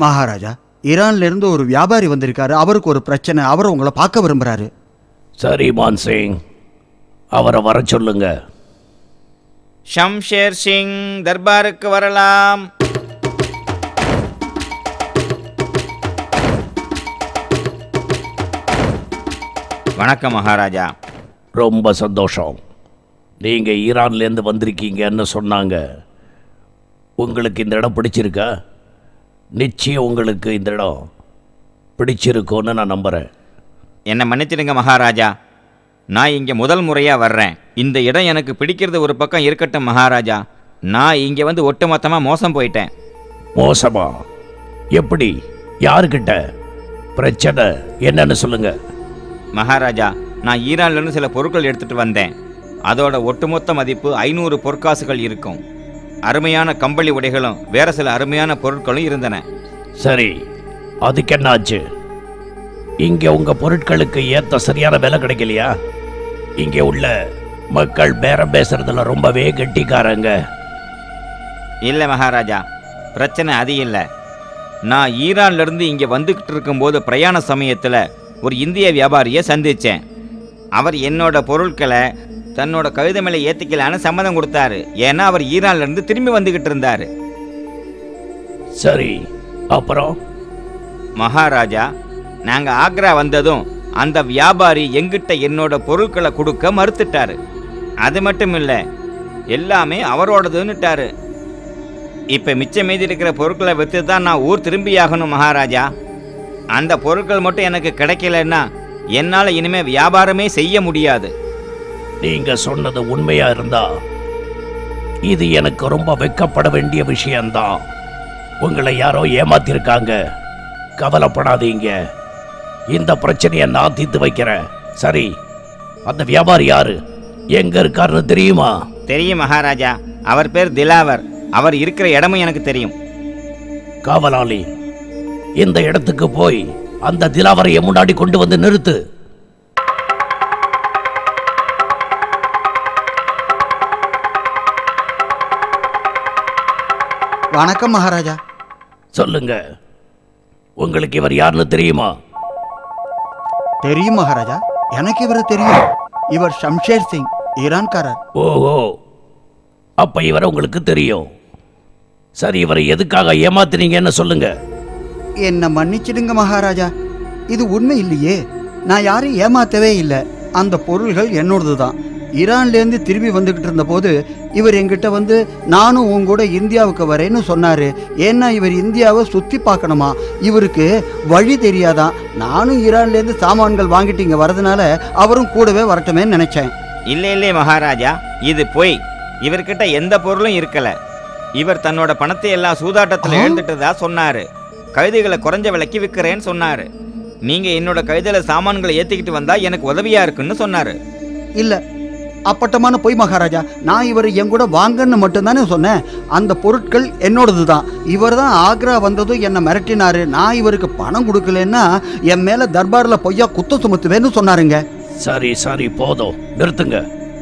மகாராஜா ஈரான்ல இருந்து ஒரு வியாபாரி வந்திருக்காரு அவருக்கு ஒரு பிரச்சனை அவர் உங்களை பார்க்க விரும்புறாரு சரி மான்சிங் அவரை வர சொல்லுங்க ஷம்ஷேர் சிங் தர்பாருக்கு வரலாம் வணக்கம் மகாராஜா ரொம்ப சந்தோஷம் நீங்கள் ஈரான்லேருந்து வந்திருக்கீங்கன்னு சொன்னாங்க உங்களுக்கு இந்த இடம் பிடிச்சிருக்கா நிச்சயம் உங்களுக்கு இந்த இடம் பிடிச்சிருக்கும்னு நான் நம்புகிறேன் என்னை மன்னிச்சிடுங்க மகாராஜா நான் இங்கே முதல் முறையாக வர்றேன் இந்த இடம் எனக்கு பிடிக்கிறது ஒரு பக்கம் இருக்கட்டும் மகாராஜா நான் இங்கே வந்து ஒட்டுமொத்தமாக மோசம் போயிட்டேன் மோசமா எப்படி யாருக்கிட்ட பிரச்சனை என்னன்னு சொல்லுங்க மகாராஜா நான் ஈரான்லேருந்து சில பொருட்கள் எடுத்துகிட்டு வந்தேன் அதோட ஒட்டுமொத்த மதிப்பு ஐநூறு பொற்காசுகள் இருக்கும் அருமையான கம்பளி உடைகளும் வேற சில அருமையான பொருட்களும் இருந்தன சரி அதுக்கு என்னாச்சு இங்கே உங்கள் பொருட்களுக்கு ஏற்ற சரியான விலை கிடைக்கலையா இங்கே உள்ள மக்கள் பேரம் பேசுறதுல ரொம்பவே கெட்டிக்காரங்க இல்லை மகாராஜா பிரச்சனை அது இல்லை நான் ஈரான்லேருந்து இங்கே வந்துக்கிட்டு இருக்கும்போது பிரயாண சமயத்தில் ஒரு இந்திய வியாபாரியை சந்தித்தேன் அவர் என்னோட பொருட்களை தன்னோட கழுதை மேலே ஏற்றிக்கலான்னு சம்மதம் கொடுத்தாரு ஏன்னா அவர் ஈரான்லேருந்து திரும்பி வந்துக்கிட்டு இருந்தார் சரி அப்புறம் மகாராஜா நாங்கள் ஆக்ரா வந்ததும் அந்த வியாபாரி எங்கிட்ட என்னோட பொருட்களை கொடுக்க மறுத்துட்டாரு அது மட்டும் இல்லை எல்லாமே அவரோடதுன்னுட்டாரு இப்போ மிச்சம் மீதி இருக்கிற பொருட்களை விற்று தான் நான் ஊர் திரும்பியாகணும் மகாராஜா அந்த பொருட்கள் மட்டும் எனக்கு கிடைக்கலன்னா என்னால் இனிமேல் வியாபாரமே செய்ய முடியாது நீங்க சொன்னது உண்மையா இருந்தா இது எனக்கு ரொம்ப வெக்கப்பட வேண்டிய விஷயம்தான் உங்களை யாரோ ஏமாத்திருக்காங்க கவலைப்படாதீங்க இந்த பிரச்சனையை நான் தீர்த்து வைக்கிறேன் சரி அந்த வியாபாரி யாரு எங்க இருக்காருன்னு தெரியுமா தெரியும் மகாராஜா அவர் பேர் திலாவர் அவர் இருக்கிற இடமும் எனக்கு தெரியும் காவலாளி இந்த இடத்துக்கு போய் அந்த திலாவரையை முன்னாடி கொண்டு வந்து நிறுத்து வணக்கம் மகாராஜா சொல்லுங்க உங்களுக்கு இவர் யாருன்னு தெரியுமா தெரியும் மகாராஜா எனக்கு இவரை தெரியும் இவர் ஷம்ஷேர் சிங் ஈரான்காரர் ஓஹோ அப்ப இவரை உங்களுக்கு தெரியும் சரி இவரை எதுக்காக ஏமாத்துனீங்கன்னு சொல்லுங்க என்னை மன்னிச்சிடுங்க மகாராஜா இது உண்மை இல்லையே நான் யாரையும் ஏமாத்தவே இல்லை அந்த பொருள்கள் என்னோடது தான் ஈரான்லேருந்து திரும்பி வந்துக்கிட்டு இருந்தபோது இவர் என்கிட்ட வந்து நானும் உன் கூட இந்தியாவுக்கு வரேன்னு சொன்னார் ஏன்னா இவர் இந்தியாவை சுற்றி பார்க்கணுமா இவருக்கு வழி தெரியாதான் நானும் ஈரான்லேருந்து சாமான்கள் வாங்கிட்டு இங்கே வரதுனால அவரும் கூடவே வரட்டுமேன்னு நினச்சேன் இல்லை இல்லை மகாராஜா இது பொய் இவர்கிட்ட எந்த பொருளும் இருக்கல இவர் தன்னோட பணத்தை எல்லாம் சூதாட்டத்தில் ஆ? எழுந்துட்டதா சொன்னாரு கழுதைகளை குறைஞ்ச விலைக்கு விற்கிறேன்னு சொன்னாரு நீங்க என்னோட கழுதையில சாமான்களை ஏத்திக்கிட்டு வந்தா எனக்கு உதவியா இருக்குன்னு சொன்னாரு இல்லை அப்பட்டமான பொய் மகாராஜா நான் இவர் என் கூட வாங்கன்னு மட்டும்தானே சொன்னேன் அந்த பொருட்கள் என்னோடது தான் இவர் தான் ஆக்ரா வந்ததும் என்னை மிரட்டினாரு நான் இவருக்கு பணம் கொடுக்கலன்னா என் மேலே தர்பாரில் பொய்யா குத்த சுமத்துவேன்னு சொன்னாருங்க சரி சரி போதும் நிறுத்துங்க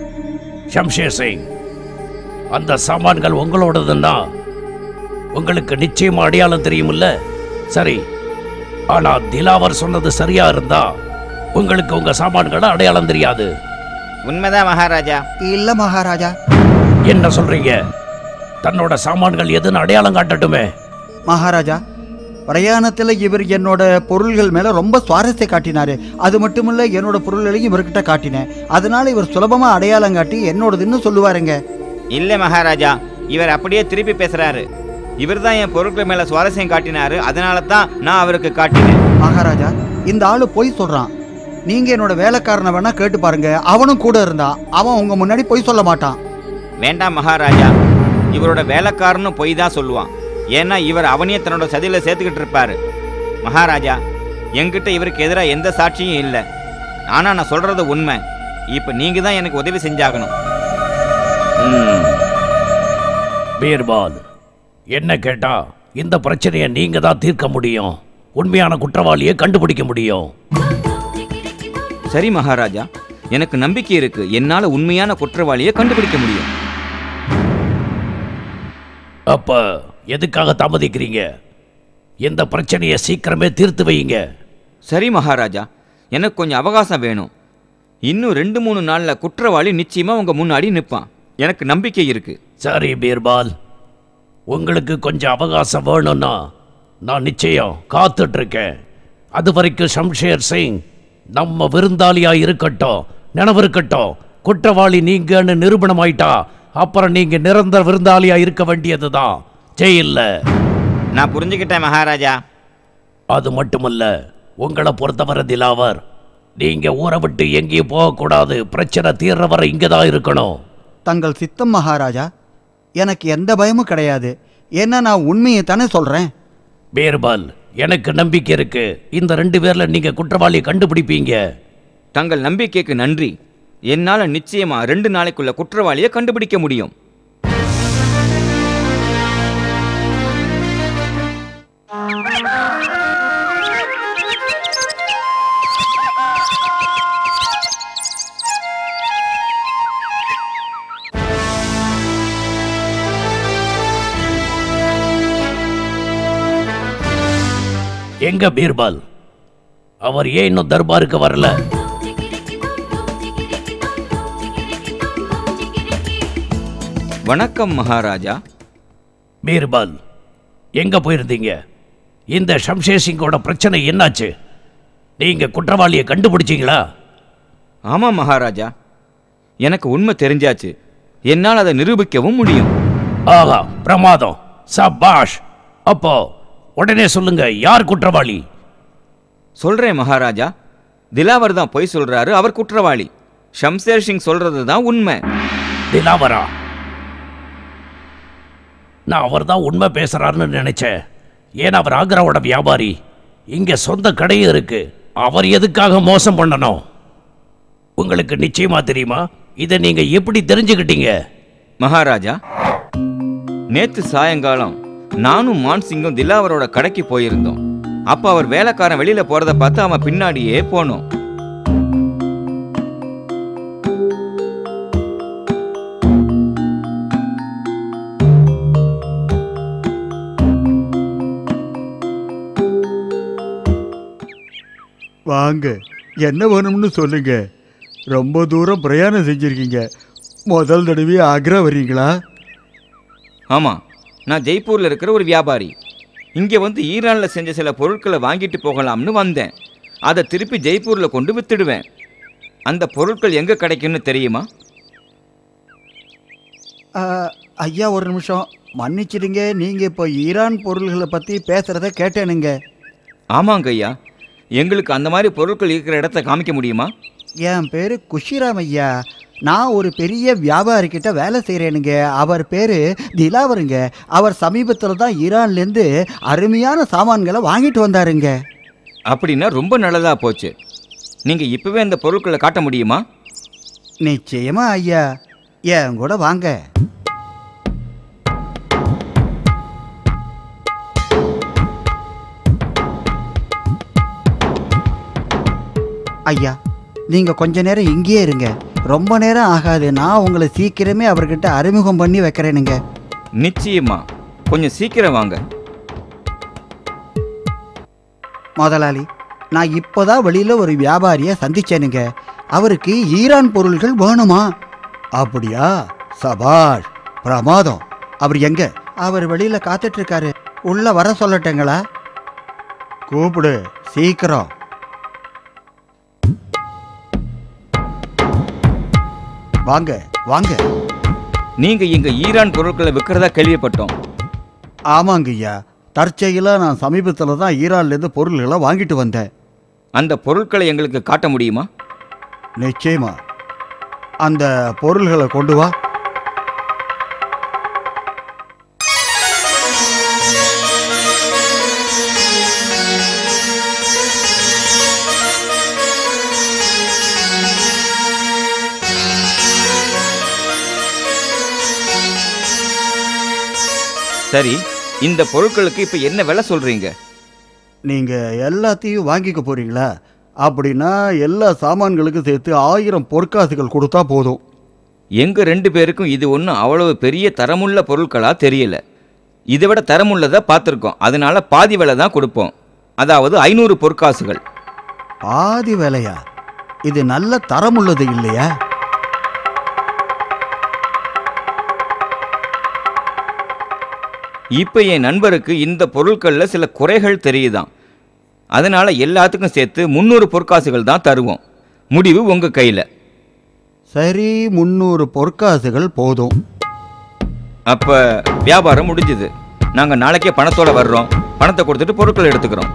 ஷம்ஷேர் சிங் அந்த சாமான்கள் உங்களோடதுன்னா உங்களுக்கு நிச்சயமா அடையாளம் தெரியுமில்ல சரி ஆனா திலாவர் சொன்னது சரியா இருந்தா உங்களுக்கு உங்க சாமான்களை அடையாளம் தெரியாது உண்மைதான் மகாராஜா இல்லை மகாராஜா என்ன சொல்றீங்க தன்னோட சாமான்கள் எதுன்னு அடையாளம் காட்டட்டுமே மகாராஜா பிரயாணத்தில் இவர் என்னோட பொருள்கள் மேலே ரொம்ப சுவாரஸ்யம் காட்டினாரு அது மட்டுமில்ல என்னோட பொருள்களையும் இவர்கிட்ட காட்டினேன் அதனால இவர் சுலபமாக அடையாளம் காட்டி என்னோடதுன்னு சொல்லுவாருங்க இல்லை மகாராஜா இவர் அப்படியே திருப்பி பேசுறாரு இவர் தான் என் பொருட்கள் மேல சுவாரஸ்யம் காட்டினாரு அதனால தான் நான் அவருக்கு காட்டினேன் மகாராஜா இந்த ஆளு பொய் சொல்றான் நீங்க என்னோட வேலைக்காரனை வேணா கேட்டு பாருங்க அவனும் கூட இருந்தான் அவன் உங்க முன்னாடி பொய் சொல்ல மாட்டான் வேண்டாம் மகாராஜா இவரோட வேலைக்காரனும் பொய் தான் சொல்லுவான் ஏன்னா இவர் அவனையே தன்னோட சதியில் சேர்த்துக்கிட்டு இருப்பாரு மகாராஜா என்கிட்ட இவருக்கு எதிராக எந்த சாட்சியும் இல்லை ஆனால் நான் சொல்கிறது உண்மை இப்போ நீங்கள் தான் எனக்கு உதவி செஞ்சாகணும் ம். பீர்பால் என்ன கேட்டா இந்த பிரச்சனையை நீங்க தான் தீர்க்க முடியும் உண்மையான குற்றவாளியை கண்டுபிடிக்க முடியும் சரி மகாராஜா எனக்கு நம்பிக்கை இருக்கு என்னால் உண்மையான குற்றவாளியை கண்டுபிடிக்க முடியும் அப்ப எதுக்காக தாமதிக்கிறீங்க இந்த பிரச்சனையை சீக்கிரமே தீர்த்து வையுங்க சரி மகாராஜா எனக்கு கொஞ்சம் அவகாசம் வேணும் இன்னும் ரெண்டு மூணு நாளில் குற்றவாளி நிச்சயமாக உங்கள் முன்னாடி நிற்பான் எனக்கு நம்பிக்கை இருக்கு சரி பீர்பால் உங்களுக்கு கொஞ்சம் அவகாசம் வேணும்னா நான் நிச்சயம் காத்துட்டு இருக்கேன் அது வரைக்கும் ஷம்ஷேர் சிங் நம்ம விருந்தாளியா இருக்கட்டும் நினைவு இருக்கட்டும் குற்றவாளி நீங்கன்னு நிரூபணம் ஆயிட்டா அப்புறம் நீங்க நிரந்தர விருந்தாளியா இருக்க வேண்டியதுதான் ஜெயில்ல நான் புரிஞ்சுக்கிட்டேன் மகாராஜா அது மட்டுமல்ல உங்களை பொறுத்தவரை திலாவர் நீங்க ஊரை விட்டு எங்கேயும் போகக்கூடாது பிரச்சனை தீர்ற வரை இங்கே தான் இருக்கணும் தங்கள் சித்தம் மகாராஜா எனக்கு எந்த பயமும் கிடையாது ஏன்னா நான் உண்மையை தானே சொல்கிறேன் பீர்பால் எனக்கு நம்பிக்கை இருக்கு இந்த ரெண்டு பேர்ல நீங்க குற்றவாளியை கண்டுபிடிப்பீங்க தங்கள் நம்பிக்கைக்கு நன்றி என்னால் நிச்சயமா ரெண்டு நாளைக்குள்ள குற்றவாளியை கண்டுபிடிக்க முடியும் எங்க பீர்பால் அவர் ஏன் இன்னும் தர்பாருக்கு வரல வணக்கம் மகாராஜா பீர்பால் எங்க போயிருந்தீங்க இந்த ஷம்ஷேர் சிங்கோட பிரச்சனை என்னாச்சு நீங்க குற்றவாளியை கண்டுபிடிச்சீங்களா ஆமாம் மகாராஜா எனக்கு உண்மை தெரிஞ்சாச்சு என்னால் அதை நிரூபிக்கவும் முடியும் ஆஹா பிரமாதம் சபாஷ் அப்போ உடனே சொல்லுங்க யார் குற்றவாளி சொல்றேன் மகாராஜா திலாவர் தான் பொய் சொல்றாரு அவர் குற்றவாளி ஷம்சேர் சிங் சொல்றது தான் உண்மை திலாவரா நான் அவர் தான் உண்மை பேசுறாருன்னு நினைச்சேன் ஏன்னா அவர் ஆக்ராவோட வியாபாரி இங்க சொந்த கடையும் இருக்கு அவர் எதுக்காக மோசம் பண்ணணும் உங்களுக்கு நிச்சயமா தெரியுமா இதை நீங்க எப்படி தெரிஞ்சுக்கிட்டீங்க மகாராஜா நேத்து சாயங்காலம் நானும் மான்சிங்கும் திலாவரோட கடைக்கு போயிருந்தோம் அப்ப அவர் வேலைக்காரன் வெளியில போறத பார்த்து அவன் பின்னாடியே போனோம் வாங்க என்ன வேணும்னு சொல்லுங்க ரொம்ப தூரம் பிரயாணம் செஞ்சுருக்கீங்க முதல் தடவை ஆக்ரா வர்றீங்களா ஆமா நான் ஜெய்ப்பூர்ல இருக்கிற ஒரு வியாபாரி இங்க வந்து ஈரான்ல செஞ்ச சில பொருட்களை வாங்கிட்டு போகலாம்னு வந்தேன் அதை திருப்பி ஜெய்ப்பூர்ல கொண்டு வித்துடுவேன் அந்த பொருட்கள் எங்க கிடைக்கும்னு தெரியுமா ஆ, ஐயா ஒரு நிமிஷம் மன்னிச்சிடுங்க நீங்கள் இப்போ ஈரான் பொருள்களை பற்றி பேசுகிறத கேட்டேனுங்க ஆமாங்க ஐயா எங்களுக்கு அந்த மாதிரி பொருட்கள் இருக்கிற இடத்த காமிக்க முடியுமா என் பேர் குஷிராம் ஐயா நான் ஒரு பெரிய வியாபாரிக்கிட்ட வேலை செய்கிறேனுங்க அவர் பேர் திலாவருங்க அவர் சமீபத்தில் தான் ஈரான்லேருந்து அருமையான சாமான்களை வாங்கிட்டு வந்தாருங்க அப்படின்னா ரொம்ப நல்லதா போச்சு நீங்க இப்பவே இந்த பொருட்களை காட்ட முடியுமா நிச்சயமா ஐயா என் கூட வாங்க ஐயா நீங்க கொஞ்ச நேரம் இங்கேயே இருங்க ரொம்ப நேரம் ஆகாது நான் உங்களை சீக்கிரமே அவர்கிட்ட அறிமுகம் பண்ணி வைக்கிறேனுங்க நிச்சயமா கொஞ்சம் சீக்கிரம் வாங்க முதலாளி நான் இப்போதான் வெளியில் ஒரு வியாபாரியை சந்திச்சேனுங்க அவருக்கு ஈரான் பொருள்கள் வேணுமா அப்படியா சபாஷ் பிரமாதம் அவர் எங்க அவர் வெளியில் காத்துட்டு இருக்காரு உள்ள வர சொல்லட்டேங்களா கூப்பிடு சீக்கிரம் வாங்க வாங்க நீங்க இங்க ஈரான் பொருட்களை விற்கிறதா கேள்விப்பட்டோம் ஆமாங்க ஐயா தற்செயலாக நான் சமீபத்தில் தான் ஈரான்லேருந்து பொருள்களை வாங்கிட்டு வந்தேன் அந்த பொருட்களை எங்களுக்கு காட்ட முடியுமா நிச்சயமா அந்த பொருள்களை கொண்டு வா சரி இந்த பொருட்களுக்கு இப்ப என்ன விலை சொல்றீங்க நீங்க எல்லாத்தையும் வாங்கிக்க போறீங்களா அப்படின்னா எல்லா சாமான்களுக்கும் சேர்த்து ஆயிரம் பொற்காசுகள் கொடுத்தா போதும் எங்க ரெண்டு பேருக்கும் இது ஒன்றும் அவ்வளவு பெரிய தரமுள்ள பொருட்களா தெரியல இதை விட தரமுள்ளதை பார்த்துருக்கோம் அதனால பாதி விலை தான் கொடுப்போம் அதாவது ஐநூறு பொற்காசுகள் பாதி விலையா இது நல்ல தரமுள்ளது இல்லையா இப்போ என் நண்பருக்கு இந்த பொருட்களில் சில குறைகள் தெரியுதாம் அதனால எல்லாத்துக்கும் சேர்த்து முந்நூறு பொற்காசுகள் தான் தருவோம் முடிவு உங்கள் கையில் சரி முந்நூறு பொற்காசுகள் போதும் அப்போ வியாபாரம் முடிஞ்சுது நாங்கள் நாளைக்கே பணத்தோட வர்றோம் பணத்தை கொடுத்துட்டு பொருட்களை எடுத்துக்கிறோம்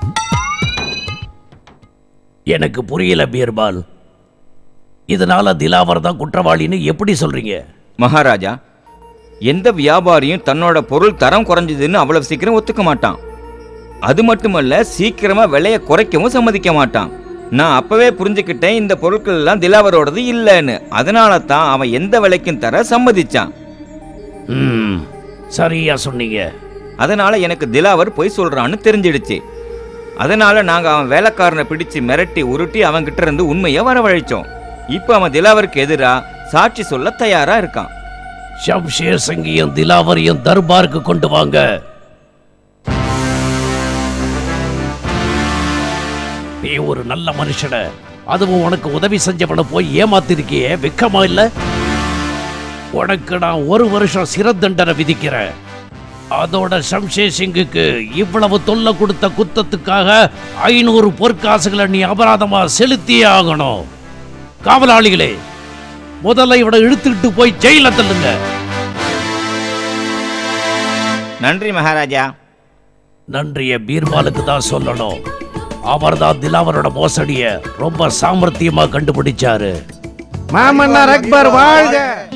எனக்கு புரியல பீர்பால் இதனால திலாவர் தான் குற்றவாளின்னு எப்படி சொல்றீங்க மகாராஜா எந்த வியாபாரியும் தன்னோட பொருள் தரம் குறைஞ்சதுன்னு அவ்வளவு சீக்கிரம் ஒத்துக்க மாட்டான் அது மட்டுமல்ல சீக்கிரமா விலையை குறைக்கவும் சம்மதிக்க மாட்டான் நான் அப்பவே புரிஞ்சுக்கிட்டேன் இந்த பொருட்கள் எல்லாம் திலாவரோடது இல்லைன்னு அதனால தான் அவன் எந்த விலைக்கும் தர சம்மதிச்சான் ம் சரியா சொன்னீங்க அதனால எனக்கு திலாவர் பொய் சொல்றான்னு தெரிஞ்சிடுச்சு அதனால நாங்க அவன் வேலைக்காரனை பிடிச்சு மிரட்டி உருட்டி அவன்கிட்ட இருந்து உண்மையை வரவழைச்சோம் இப்போ அவன் திலாவருக்கு எதிரா சாட்சி சொல்ல தயாரா இருக்கான் ஷம்ஷேர் சங்கியும் திலாவரையும் தர்பாருக்கு கொண்டு வாங்க நீ ஒரு நல்ல மனுஷன அதுவும் உனக்கு உதவி செஞ்சவனை போய் ஏமாத்திருக்கியே வெக்கமா இல்ல உனக்கு நான் ஒரு வருஷம் சிறை தண்டனை விதிக்கிறேன் அதோட ஷம்ஷேர் சிங்குக்கு இவ்வளவு தொல்லை கொடுத்த குத்தத்துக்காக ஐநூறு பொற்காசுகளை நீ அபராதமா செலுத்தியே ஆகணும் காவலாளிகளே முதல்ல இவனை இழுத்துக்கிட்டு போய் ஜெயில தள்ளுங்க நன்றி மகாராஜா நன்றிய பீர்பாலுக்கு தான் சொல்லணும் அவர்தான் திலாவரோட மோசடிய ரொம்ப சாமர்த்தியமா கண்டுபிடிச்சாரு மாமன்னர் அக்பர் வாழ்க